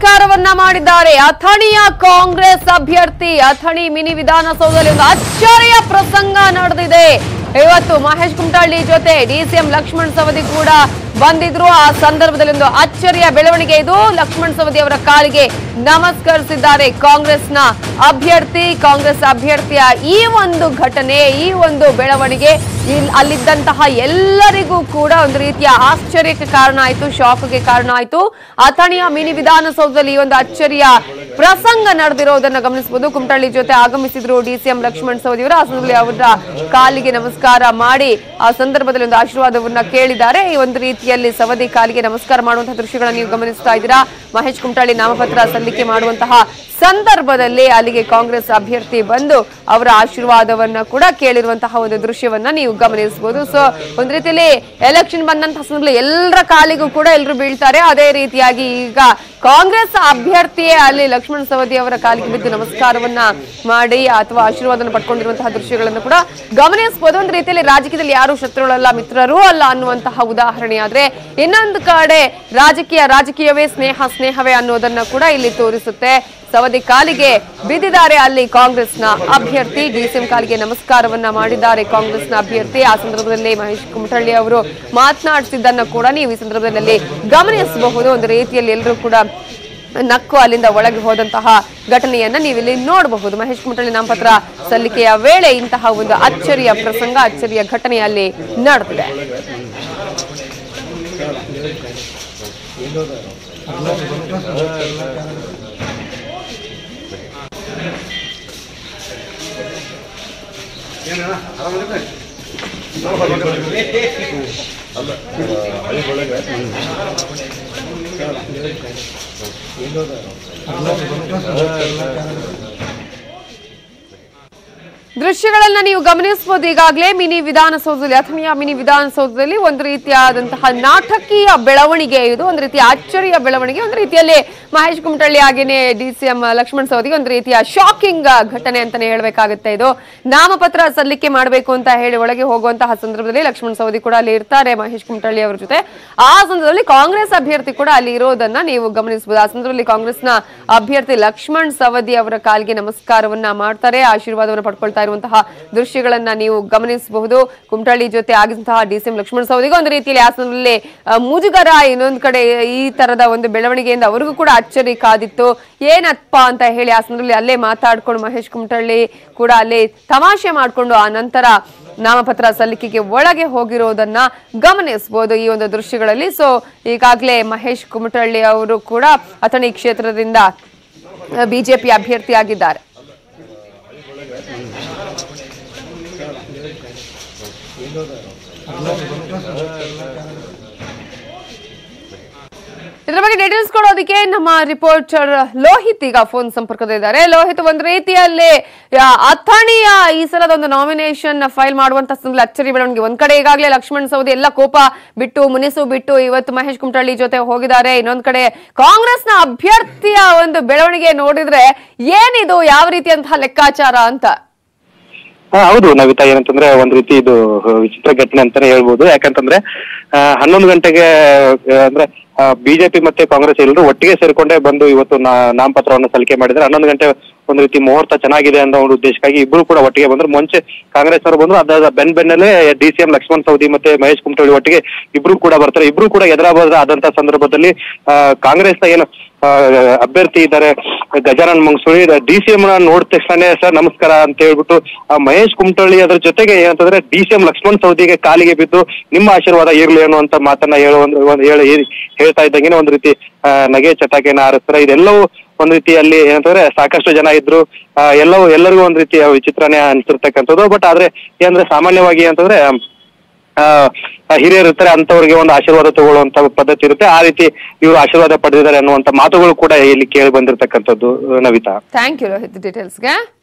ನಮಸ್ಕಾರವನ್ನ ಮಾಡಿದ್ದಾರೆ ಅಥಣಿಯ ಕಾಂಗ್ರೆಸ್ ಅಭ್ಯರ್ಥಿ ಅಥಣಿ ಮಿನಿ ವಿಧಾನಸೌಧದಲ್ಲಿ ಒಂದು ಅಚ್ಚರಿಯ ಪ್ರಸಂಗ ನಡೆದಿದೆ ಇವತ್ತು ಮಹೇಶ್ ಕುಮಟಳ್ಳಿ ಜೊತೆ ಡಿಸಿಎಂ ಲಕ್ಷ್ಮಣ್ ಸವದಿ ಕೂಡ ಬಂದಿದ್ರು ಆ ಸಂದರ್ಭದಲ್ಲಿ ಒಂದು ಅಚ್ಚರಿಯ ಬೆಳವಣಿಗೆ ಇದು ಲಕ್ಷ್ಮಣ್ ಸವದಿ ಅವರ ಕಾಲಿಗೆ ನಮಸ್ಕರಿಸಿದ್ದಾರೆ ಕಾಂಗ್ರೆಸ್ನ ಅಭ್ಯರ್ಥಿ ಕಾಂಗ್ರೆಸ್ ಅಭ್ಯರ್ಥಿಯ ಈ ಒಂದು ಘಟನೆ ಈ ಒಂದು ಬೆಳವಣಿಗೆ ಇಲ್- ಅಲ್ಲಿದ್ದಂತಹ ಎಲ್ಲರಿಗೂ ಕೂಡ ಒಂದು ರೀತಿಯ ಆಶ್ಚರ್ಯಕ್ಕೆ ಕಾರಣ ಆಯ್ತು ಶಾಕ್ಗೆ ಕಾರಣ ಆಯ್ತು ಅಥಣಿಯ ಮಿನಿ ವಿಧಾನಸೌಧದಲ್ಲಿ ಈ ಒಂದು ಅಚ್ಚರಿಯ ಪ್ರಸಂಗ ನಡೆದಿರೋದನ್ನ ಗಮನಿಸಬಹುದು ಕುಮಟಳ್ಳಿ ಜೊತೆ ಆಗಮಿಸಿದ್ರು ಡಿಸಿಎಂ ಲಕ್ಷ್ಮಣ್ ಸವದಿ ಅವರು ಆ ಸಂದರ್ಭದಲ್ಲಿ ಅವರ ಕಾಲಿಗೆ ನಮಸ್ಕಾರ ಮಾಡಿ ಆ ಸಂದರ್ಭದಲ್ಲಿ ಒಂದು ಆಶೀರ್ವಾದವನ್ನ ಕೇಳಿದ್ದಾರೆ ಈ ಒಂದು ರೀತಿಯಲ್ಲಿ ಸವದಿ ಕಾಲಿಗೆ ನಮಸ್ಕಾರ ಮಾಡುವಂತಹ ದೃಶ್ಯಗಳನ್ನ ನೀವು ಗಮನಿಸ್ತಾ ಇದ್ದೀರಾ ಮಹೇಶ್ ಕುಮಟಳ್ಳಿ ನಾಮಪತ್ರ ಸಲ್ಲಿಕೆ ಮಾಡುವಂತಹ ಸಂದರ್ಭದಲ್ಲಿ ಅಲ್ಲಿಗೆ ಕಾಂಗ್ರೆಸ್ ಅಭ್ಯರ್ಥಿ ಬಂದು ಅವರ ಆಶೀರ್ವಾದವನ್ನ ಕೂಡ ಕೇಳಿರುವಂತಹ ಒಂದು ದೃಶ್ಯವನ್ನ ನೀವು ಗಮನಿಸಬಹುದು ಸೊ ಒಂದ್ ರೀತಿಯಲ್ಲಿ ಎಲೆಕ್ಷನ್ ಬಂದಂತಹ ಸಂದರ್ಭದಲ್ಲಿ ಎಲ್ಲರ ಕಾಲಿಗೂ ಕೂಡ ಎಲ್ಲರೂ ಬೀಳ್ತಾರೆ ಅದೇ ರೀತಿಯಾಗಿ ಈಗ ಕಾಂಗ್ರೆಸ್ ಅಭ್ಯರ್ಥಿಯೇ ಅಲ್ಲಿ ಲಕ್ಷ್ಮಣ್ ಸವದಿ ಅವರ ಕಾಲಿಗೆ ಬಿದ್ದು ನಮಸ್ಕಾರವನ್ನ ಮಾಡಿ ಅಥವಾ ಆಶೀರ್ವಾದನ ಪಡ್ಕೊಂಡಿರುವಂತಹ ದೃಶ್ಯಗಳನ್ನು ಕೂಡ ಗಮನಿಸಬಹುದು ಒಂದು ರೀತಿಯಲ್ಲಿ ರಾಜಕೀಯದಲ್ಲಿ ಯಾರು ಶತ್ರುಗಳಲ್ಲ ಮಿತ್ರರೂ ಅಲ್ಲ ಅನ್ನುವಂತಹ ಉದಾಹರಣೆ ಆದ್ರೆ ಇನ್ನೊಂದು ಕಡೆ ರಾಜಕೀಯ ರಾಜಕೀಯವೇ ಸ್ನೇಹ ಸ್ನೇಹವೇ ಅನ್ನೋದನ್ನ ಕೂಡ ಇಲ್ಲಿ ತೋರಿಸುತ್ತೆ ಸವದಿ ಕಾಲಿಗೆ ಬಿದ್ದಿದ್ದಾರೆ ಅಲ್ಲಿ ಕಾಂಗ್ರೆಸ್ನ ಅಭ್ಯರ್ಥಿ ಡಿಸಿಎಂ ಕಾಲಿಗೆ ನಮಸ್ಕಾರವನ್ನ ಮಾಡಿದ್ದಾರೆ ಕಾಂಗ್ರೆಸ್ನ ಅಭ್ಯರ್ಥಿ ಆ ಸಂದರ್ಭದಲ್ಲಿ ಮಹೇಶ್ ಕುಮಟಳ್ಳಿ ಅವರು ಮಾತನಾಡಿಸಿದ್ದನ್ನ ಕೂಡ ನೀವು ಈ ಸಂದರ್ಭದಲ್ಲಿ ಗಮನಿಸಬಹುದು ಒಂದು ರೀತಿಯಲ್ಲಿ ಎಲ್ಲರೂ ಕೂಡ ನಕ್ಕು ಅಲ್ಲಿಂದ ಒಳಗೆ ಹೋದಂತಹ ಘಟನೆಯನ್ನ ನೀವಿಲ್ಲಿ ನೋಡಬಹುದು ಮಹೇಶ್ ಕುಮಟಳ್ಳಿ ನಾಮಪತ್ರ ಸಲ್ಲಿಕೆಯ ವೇಳೆ ಇಂತಹ ಒಂದು ಅಚ್ಚರಿಯ ಪ್ರಸಂಗ ಅಚ್ಚರಿಯ ಘಟನೆ ಅಲ್ಲಿ ನಡೆದಿದೆ ದೃಶ್ಯಗಳನ್ನ ನೀವು ಗಮನಿಸಬಹುದು ಈಗಾಗಲೇ ಮಿನಿ ವಿಧಾನಸೌಧದಲ್ಲಿ ಅಥಣಿಯ ಮಿನಿ ವಿಧಾನಸೌಧದಲ್ಲಿ ಒಂದು ರೀತಿಯಾದಂತಹ ನಾಟಕೀಯ ಬೆಳವಣಿಗೆ ಇದು ಒಂದು ರೀತಿಯ ಅಚ್ಚರಿಯ ಬೆಳವಣಿಗೆ ಒಂದು ರೀತಿಯಲ್ಲಿ ಮಹೇಶ್ ಕುಮಟಳ್ಳಿ ಹಾಗೇನೆ ಡಿ ಸಿ ಎಂ ಲಕ್ಷ್ಮಣ್ ಸವದಿಗೆ ಒಂದು ರೀತಿಯ ಶಾಕಿಂಗ್ ಘಟನೆ ಅಂತಾನೆ ಹೇಳ್ಬೇಕಾಗುತ್ತೆ ಇದು ನಾಮಪತ್ರ ಸಲ್ಲಿಕೆ ಮಾಡಬೇಕು ಅಂತ ಹೇಳಿ ಒಳಗೆ ಹೋಗುವಂತಹ ಸಂದರ್ಭದಲ್ಲಿ ಲಕ್ಷ್ಮಣ್ ಸವದಿ ಕೂಡ ಅಲ್ಲಿ ಇರ್ತಾರೆ ಮಹೇಶ್ ಕುಮಟಳ್ಳಿ ಅವರ ಜೊತೆ ಆ ಸಂದರ್ಭದಲ್ಲಿ ಕಾಂಗ್ರೆಸ್ ಅಭ್ಯರ್ಥಿ ಕೂಡ ಅಲ್ಲಿ ಇರೋದನ್ನ ನೀವು ಗಮನಿಸಬಹುದು ಆ ಸಂದರ್ಭದಲ್ಲಿ ಕಾಂಗ್ರೆಸ್ನ ಅಭ್ಯರ್ಥಿ ಲಕ್ಷ್ಮಣ್ ಸವದಿ ಅವರ ಕಾಲಿಗೆ ನಮಸ್ಕಾರವನ್ನ ಮಾಡ್ತಾರೆ ಆಶೀರ್ವಾದವನ್ನು ಪಡ್ಕೊಳ್ತಾ ಇರುವಂತಹ ದೃಶ್ಯಗಳನ್ನ ನೀವು ಗಮನಿಸಬಹುದು ಕುಮಟಳ್ಳಿ ಜೊತೆ ಆಗಿದಂತಹ ಡಿಸಿಎಂ ಲಕ್ಷ್ಮಣ್ ಸವದಿಗೆ ಒಂದು ರೀತಿಯಲ್ಲಿ ಆ ಸಂದರ್ಭದಲ್ಲಿ ಆ, ಮುಜುಗರ ಇನ್ನೊಂದ್ ಕಡೆ ಈ ತರದ ಒಂದು ಬೆಳವಣಿಗೆಯಿಂದ ಅವರಿಗೂ ಕೂಡ ಅಚ್ಚರಿ ಕಾದಿತ್ತು ಏನಪ್ಪ ಅಂತ ಹೇಳಿ ಆ ಸಂದರ್ಭದಲ್ಲಿ ಅಲ್ಲೇ ಮಾತಾಡ್ಕೊಂಡು ಮಹೇಶ್ ಕುಮಟಳ್ಳಿ ಕೂಡ ಅಲ್ಲಿ ತಮಾಷೆ ಮಾಡ್ಕೊಂಡು ಆ ನಂತರ ನಾಮಪತ್ರ ಸಲ್ಲಿಕೆಗೆ ಒಳಗೆ ಹೋಗಿರೋದನ್ನ ಗಮನಿಸಬಹುದು ಈ ಒಂದು ದೃಶ್ಯಗಳಲ್ಲಿ ಸೊ ಈಗಾಗಲೇ ಮಹೇಶ್ ಕುಮಟಳ್ಳಿ ಅವರು ಕೂಡ ಅಥಣಿ ಕ್ಷೇತ್ರದಿಂದ ಬಿಜೆಪಿ ಅಭ್ಯರ್ಥಿಯಾಗಿದ್ದಾರೆ ಇದರ ಬಗ್ಗೆ ಡೀಟೇಲ್ಸ್ ಕೊಡೋದಕ್ಕೆ ನಮ್ಮ ರಿಪೋರ್ಟರ್ ಲೋಹಿತ್ ಈಗ ಫೋನ್ ಸಂಪರ್ಕದಲ್ಲಿದ್ದಾರೆ ಲೋಹಿತ್ ಒಂದ್ ರೀತಿಯಲ್ಲಿ ಆ, ಅಥಣಿಯ ಈ ಸಲದ ಒಂದು ನಾಮಿನೇಷನ್ ಫೈಲ್ ಮಾಡುವಂತ ಸಂದರ್ಭದಲ್ಲಿ ಅಚ್ಚರಿ ಬೆಳವಣಿಗೆ ಒಂದ್ ಕಡೆ ಈಗಾಗಲೇ ಲಕ್ಷ್ಮಣ್ ಸವದಿ ಎಲ್ಲ ಕೋಪ ಬಿಟ್ಟು ಮುನಿಸು ಬಿಟ್ಟು ಇವತ್ತು ಮಹೇಶ್ ಕುಮಟಳ್ಳಿ ಜೊತೆ ಹೋಗಿದ್ದಾರೆ ಇನ್ನೊಂದ್ ಕಡೆ ಕಾಂಗ್ರೆಸ್ನ ಅಭ್ಯರ್ಥಿಯ ಒಂದು ಬೆಳವಣಿಗೆ ನೋಡಿದ್ರೆ ಏನಿದು ಯಾವ ರೀತಿಯಂತಹ ಲೆಕ್ಕಾಚಾರ ಅಂತ ಹಾ ಹೌದು ನವಿತಾ ಏನಂತಂದ್ರೆ ಒಂದ್ ರೀತಿ ಇದು ವಿಚಿತ್ರ ಘಟನೆ ಅಂತಾನೆ ಹೇಳ್ಬೋದು ಯಾಕಂತಂದ್ರೆ ಆ, ಹನ್ನೊಂದು ಗಂಟೆಗೆ ಆ, ಅಂದ್ರೆ ಬಿಜೆಪಿ ಮತ್ತೆ ಕಾಂಗ್ರೆಸ್ ಎಲ್ಲರೂ ಒಟ್ಟಿಗೆ ಸೇರ್ಕೊಂಡೇ ಬಂದು ಇವತ್ತು ನಾ- ನಾಮಪತ್ರವನ್ನು ಸಲ್ಲಿಕೆ ಮಾಡಿದ್ರೆ ಹನ್ನೊಂದು ಗಂಟೆ ಒಂದು ರೀತಿ ಮುಹೂರ್ತ ಚೆನ್ನಾಗಿದೆ ಅನ್ನೋ ಒಂದು ಉದ್ದೇಶಕ್ಕಾಗಿ ಇಬ್ರು ಕೂಡ ಒಟ್ಟಿಗೆ ಬಂದ್ರು ಮುಂಚೆ ಕಾಂಗ್ರೆಸ್ ಅವರು ಬಂದ್ರು ಅದಾದ ಬೆನ್ ಬೆನ್ನಲ್ಲೇ D C M Lakshman Savadi ಮತ್ತೆ ಮಹೇಶ್ ಕುಮಟಳ್ಳಿ ಒಟ್ಟಿಗೆ ಇಬ್ರು ಕೂಡ ಬರ್ತಾರೆ ಇಬ್ರು ಕೂಡ ಎದುರಾಬದ್ರ ಆದಂತ ಸಂದರ್ಭದಲ್ಲಿ ಆ, ಕಾಂಗ್ರೆಸ್ನ ಏನು ಆ, ಅಭ್ಯರ್ಥಿ ಇದ್ದಾರೆ Gajanan Mangasuli D C M ನೋಡಿದ ತಕ್ಷಣ ಸರ್ ನಮಸ್ಕಾರ ಅಂತ ಹೇಳ್ಬಿಟ್ಟು ಆ ಮಹೇಶ್ ಕುಮಟಳ್ಳಿ ಅದ್ರ ಜೊತೆಗೆ ಏನಂತಂದ್ರೆ ಡಿ ಸಿ ಎಂ ಲಕ್ಷ್ಮಣ್ ಸವದಿಗೆ ಕಾಲಿಗೆ ಬಿದ್ದು ನಿಮ್ಮ ಆಶೀರ್ವಾದ ಇರ್ಲಿ ಅನ್ನುವಂತ ಮಾತನ್ನ ಹೇಳುವ ಒಂದು ಹೇಳಿ ಹೇಳ್ತಾ ಇದ್ದಂಗೆ ಒಂದು ರೀತಿ ಆ, ನಗೆ ಚಟಾಕಿಯನ್ನ ಹಾರಿಸ್ತಾರೆ ಇದೆಲ್ಲವೂ ಒಂದ್ ರೀತಿ ಅಲ್ಲಿ ಏನಂತಂದ್ರೆ ಸಾಕಷ್ಟು ಜನ ಇದ್ರು ಆ, ಎಲ್ಲವೂ ಎಲ್ಲರಿಗೂ ಒಂದ್ ರೀತಿಯ ವಿಚಿತ್ರನೇ ಅನ್ಸಿರ್ತಕ್ಕಂಥದ್ದು ಬಟ್ ಆದ್ರೆ ಏನಂದ್ರೆ ಸಾಮಾನ್ಯವಾಗಿ ಅಂತಂದ್ರೆ ಆ, ಹಿರಿಯರು ಇರ್ತಾರೆ ಅಂತವ್ರಿಗೆ ಒಂದು ಆಶೀರ್ವಾದ ತಗೊಳ್ಳುವಂತ ಪದ್ಧತಿ ಇರುತ್ತೆ ಆ ರೀತಿ ಇವರು ಆಶೀರ್ವಾದ ಪಡೆದಿದ್ದಾರೆ ಅನ್ನುವಂತ ಮಾತುಗಳು ಕೂಡ ಇಲ್ಲಿ ಕೇಳಿ ಬಂದಿರತಕ್ಕಂಥದ್ದು ನವಿತಾ ಥ್ಯಾಂಕ್ ಯು ಲೋಹಿತ್ ಡೀಟೇಲ್ಸ್ಗೆ